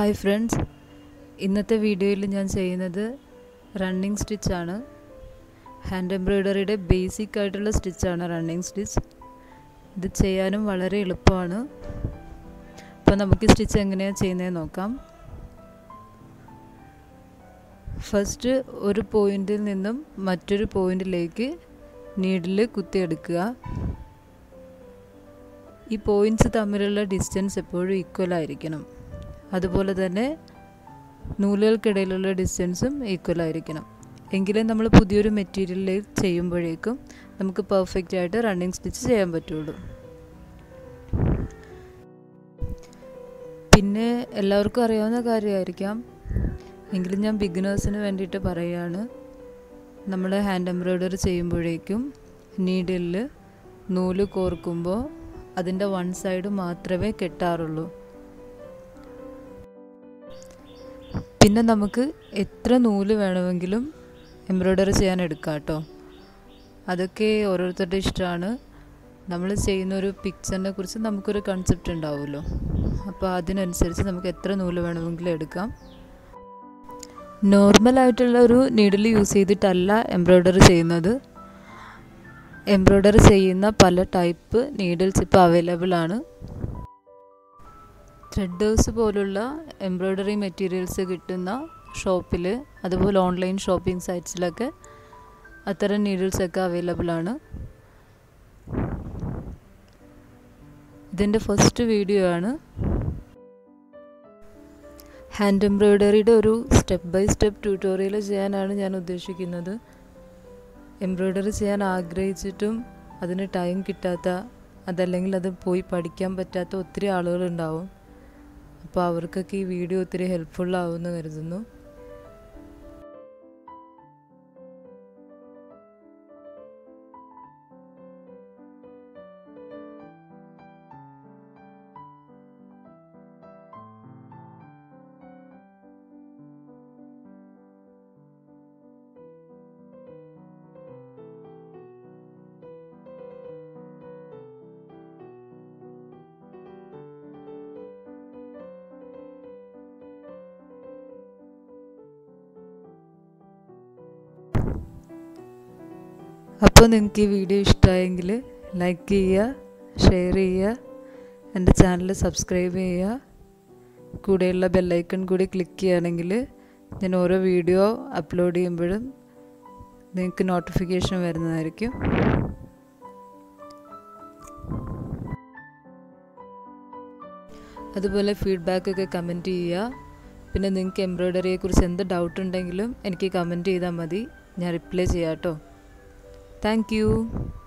Hi friends ഇന്നത്തെ വീഡിയോയിൽ ഞാൻ ചെയ്യുന്നത് റണ്ണിങ് സ്റ്റിച്ചാണ് ഹാൻഡ് എംബ്രോയ്ഡറിയുടെ ബേസിക് ആയിട്ടുള്ള സ്റ്റിച്ചാണ് റണ്ണിങ് സ്റ്റിച്ച് ഇത് ചെയ്യാനും വളരെ എളുപ്പമാണ് അപ്പോൾ നമുക്ക് ഈ സ്റ്റിച്ച് എങ്ങനെയാണ് ചെയ്യുന്നതെന്ന് നോക്കാം ഫസ്റ്റ് ഒരു പോയിന്റിൽ നിന്നും മറ്റൊരു പോയിന്റിലേക്ക് നീഡിൽ കുത്തിയെടുക്കുക ഈ പോയിൻറ്റ്സ് തമ്മിലുള്ള ഡിസ്റ്റൻസ് എപ്പോഴും ഈക്വൽ ആയിരിക്കണം അതുപോലെ തന്നെ നൂലുകൾക്കിടയിലുള്ള ഡിസ്റ്റൻസും ഈക്വൽ ആയിരിക്കണം എങ്കിലേ നമ്മൾ പുതിയൊരു മെറ്റീരിയലിൽ ചെയ്യുമ്പോഴേക്കും നമുക്ക് പെർഫെക്റ്റ് ആയിട്ട് റണ്ണിങ് സ്റ്റിച്ച് ചെയ്യാൻ പറ്റുള്ളൂ പിന്നെ എല്ലാവർക്കും അറിയാവുന്ന കാര്യമായിരിക്കാം എങ്കിലും ഞാൻ ബിഗിനേഴ്സിന് വേണ്ടിയിട്ട് പറയുകയാണ് നമ്മൾ ഹാൻഡ് എംബ്രോയ്ഡറി ചെയ്യുമ്പോഴേക്കും നീഡിലിൽ നൂല് കോർക്കുമ്പോൾ അതിൻ്റെ വൺ സൈഡ് മാത്രമേ കെട്ടാറുള്ളൂ പിന്നെ നമുക്ക് എത്ര നൂല് വേണമെങ്കിലും എംബ്രോയ്ഡറി ചെയ്യാൻ എടുക്കാം കേട്ടോ അതൊക്കെ ഓരോരുത്തരുടെ ഇഷ്ടമാണ് നമ്മൾ ചെയ്യുന്ന ഒരു പിക്ചറിനെ കുറിച്ച് നമുക്കൊരു കൺസെപ്റ്റ് ഉണ്ടാവുമല്ലോ അപ്പോൾ അതിനനുസരിച്ച് നമുക്ക് എത്ര നൂല് വേണമെങ്കിലും എടുക്കാം നോർമലായിട്ടുള്ള ഒരു നീഡിൽ യൂസ് ചെയ്തിട്ടല്ല എംബ്രോയ്ഡറി ചെയ്യുന്നത് എംബ്രോയ്ഡറി ചെയ്യുന്ന പല ടൈപ്പ് നീഡിൽസ് ഇപ്പോൾ അവൈലബിൾ ആണ് ത്രെഡേഴ്സ് പോലുള്ള എംബ്രോയ്ഡറി മെറ്റീരിയൽസ് കിട്ടുന്ന ഷോപ്പിൽ അതുപോലെ ഓൺലൈൻ ഷോപ്പിംഗ് സൈറ്റ്സിലൊക്കെ അത്തരം നീഡിൽസൊക്കെ അവൈലബിൾ ആണ് ഇതിൻ്റെ ഫസ്റ്റ് വീഡിയോ ആണ് ഹാൻഡ് എംബ്രോയ്ഡറിയുടെ ഒരു സ്റ്റെപ്പ് ബൈ സ്റ്റെപ്പ് ട്യൂട്ടോറിയൽ ചെയ്യാനാണ് ഞാൻ ഉദ്ദേശിക്കുന്നത് എംബ്രോയ്ഡറി ചെയ്യാൻ ആഗ്രഹിച്ചിട്ടും അതിന് ടൈം കിട്ടാത്ത അതല്ലെങ്കിൽ അത് പോയി പഠിക്കാൻ പറ്റാത്ത ഒത്തിരി ആളുകളുണ്ടാവും അപ്പോൾ അവർക്കൊക്കെ ഈ വീഡിയോ ഒത്തിരി ഹെൽപ്ഫുള്ളാവുമെന്ന് കരുതുന്നു അപ്പോൾ നിങ്ങൾക്ക് ഈ വീഡിയോ ഇഷ്ടമായെങ്കിൽ ലൈക്ക് ചെയ്യുക ഷെയർ ചെയ്യുക എൻ്റെ ചാനൽ സബ്സ്ക്രൈബ് ചെയ്യുക കൂടെയുള്ള ബെല്ലൈക്കൺ കൂടി ക്ലിക്ക് ചെയ്യുകയാണെങ്കിൽ ഞാൻ ഓരോ വീഡിയോ അപ്ലോഡ് ചെയ്യുമ്പോഴും നിങ്ങൾക്ക് നോട്ടിഫിക്കേഷൻ വരുന്നതായിരിക്കും അതുപോലെ ഫീഡ്ബാക്കൊക്കെ കമൻറ്റ് ചെയ്യുക പിന്നെ നിങ്ങൾക്ക് എംബ്രോയ്ഡറിയെക്കുറിച്ച് എന്ത് ഡൗട്ട് ഉണ്ടെങ്കിലും എനിക്ക് കമൻറ്റ് ചെയ്താൽ മതി ഞാൻ റിപ്ലൈ ചെയ്യാം കേട്ടോ Thank you.